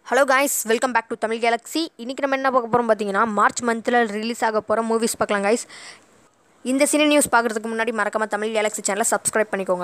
hello guys welcome back to Tamil Galaxy இன்றைக்கி நம்ம என்ன பார்க்க போகிறோம் பார்த்தீங்கன்னா மார்ச் மந்தில் ரிலீஸ் ஆக போகிற மூவிஸ் பார்க்கலாம் காய்ஸ் இந்த சினி நியூஸ் பார்க்குறதுக்கு முன்னாடி மறக்காமல் தமிழ் கேலக்ஸி சேனலை சப்ஸ்கிரைப் பண்ணிக்கோங்க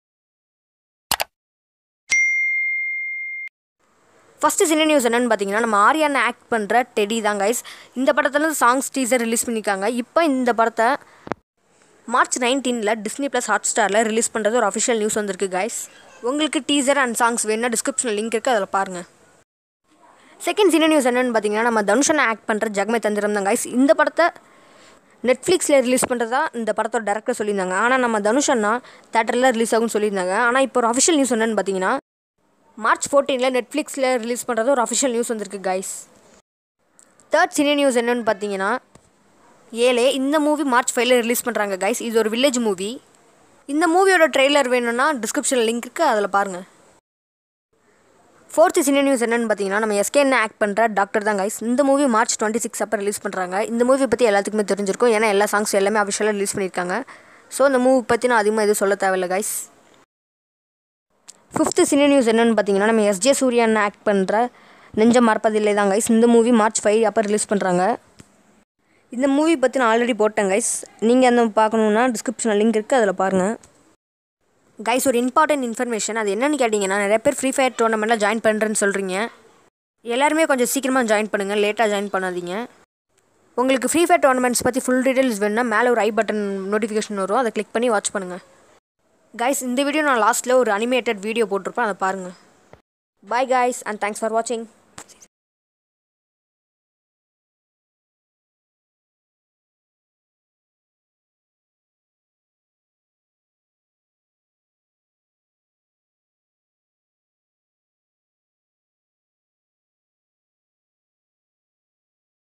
ஃபஸ்ட்டு சினி நியூஸ் என்னென்னு பார்த்தீங்கன்னா நம்ம ஆரியானை ஆக்ட் பண்ணுற டெடி தான் கைஸ் இந்த படத்துலேருந்து சாங்ஸ் டீசர் ரிலீஸ் பண்ணியிருக்காங்க இப்போ இந்த படத்தை மார்ச் நைன்டீனில் டிஸ்னி ப்ளஸ் ஹாட் ஸ்டாரில் ரிலீஸ் பண்ணுறது ஒரு அஃபிஷியல் நியூஸ் வந்திருக்கு கைஸ் உங்களுக்கு டீசர் அண்ட் சாங்ஸ் வேணும்னா டிஸ்கிரிப்ஷனில் லிங்க் இருக்குது அதில் பாருங்கள் செகண்ட் சினி நியூஸ் என்னென்னு பார்த்தீங்கன்னா நம்ம தனுஷனை ஆக்ட் பண்ணுற ஜெகமே தந்திரம் தான் கைஸ் இந்த படத்தை நெட்ஃப்ளிக்ஸில் ரிலீஸ் பண்ணுறதா இந்த படத்தோட டேரக்டர் சொல்லியிருந்தாங்க ஆனால் நம்ம தனுஷன்னா தேட்டரில் ரிலீஸ் ஆகும்னு சொல்லியிருந்தாங்க ஆனால் இப்போ ஒரு அஃபிஷியல் நியூஸ் என்னென்னு பார்த்தீங்கன்னா மார்ச் ஃபோர்டீனில் நெட்ஃப்ளிக்ஸில் ரிலீஸ் பண்ணுறது ஒரு அஃபிஷியல் நியூஸ் வந்திருக்கு கைஸ் தேர்ட் சினி நியூஸ் என்னென்னு பார்த்தீங்கன்னா ஏழே இந்த மூவி மார்ச் ஃபைவ்ல ரிலீஸ் பண்ணுறாங்க கைஸ் இது ஒரு வில்லேஜ் மூவி இந்த மூவியோட ட்ரெய்லர் வேணும்னா டிஸ்கிரிப்ஷனில் லிங்க் இருக்குது அதில் பாருங்கள் ஃபோர்த்து சினி நியூஸ் என்னென்னு பார்த்தீங்கன்னா நம்ம எஸ்கே என்ன ஆக்ட் பண்ணுற டாக்டர் தான் கைஸ் இந்த மூவி மார்ச் டுவெண்ட்டி சிக்ஸ் அப்போ ரிலீஸ் பண்ணுறாங்க இந்த மூவி பற்றி எல்லாத்துக்குமே தெரிஞ்சிருக்கும் ஏன்னா எல்லா சாங்ஸ் எல்லாமே அஃபிஷியலாக ரிலீஸ் பண்ணியிருக்காங்க ஸோ இந்த மூவி பற்றி நான் அதிகமாக எதுவும் சொல்ல தேவையில்லை கைஸ் ஃபிஃப்த்து சினி நியூஸ் என்னென்னு பார்த்தீங்கன்னா நம்ம எஸ்ஜே சூர்யான்னு ஆக்ட் பண்ணுற நெஞ்சம் மறப்பதில்லை தான் கைஸ் இந்த மூவி மார்ச் ஃபைவ் அப்போ ரிலீஸ் பண்ணுறாங்க இந்த மூவி பற்றி நான் ஆல்ரெடி போட்டேன் கைஸ் நீங்கள் அந்த பார்க்கணுன்னா டிஸ்கிரிப்ஷனில் லிங்க் இருக்குது அதில் பாருங்கள் கைஸ் ஒரு இம்பார்ட்டன்ட் இன்ஃபர்மேஷன் அது என்னென்னு கேட்டிங்கன்னா நிறைய பேர் ஃப்ரீ ஃபயர் டோர்னமெண்ட்டில் ஜாயின் பண்ணுறேன்னு சொல்கிறீங்க எல்லாருமே கொஞ்சம் சீக்கிரமாக ஜாயின் பண்ணுங்கள் லேட்டாக ஜாயின் பண்ணாதீங்க உங்களுக்கு ஃப்ரீ ஃபயர் டோர்னமெண்ட்ஸ் பற்றி ஃபுல் டீட்டெயில்ஸ் வேணும்னா மேலே ஒரு ஐ பட்டன் நோட்டிஃபிகேஷன் வரும் அதை கிளிக் பண்ணி வாட்ச் பண்ணுங்கள் கைஸ் இந்த வீடியோ நான் லாஸ்ட்டில் ஒரு அனிமேட்டட் வீடியோ போட்டிருப்பேன் அதை பாருங்கள் bye guys and thanks for வாட்சிங்